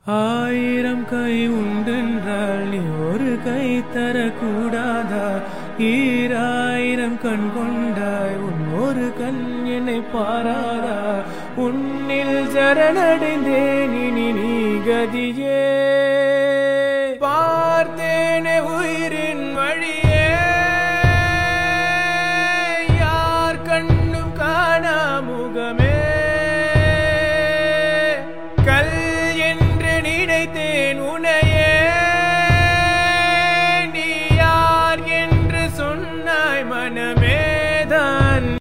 ஆயிரம் கை உண்டென்றால் நீ ஒரு கை தரக்கூடாதா ஈராயிரம் கண் கொண்டாய் உன் ஒரு கண் என்னை பாராதா உன்னில் சரணடைந்தேன் இனி நீ கதியே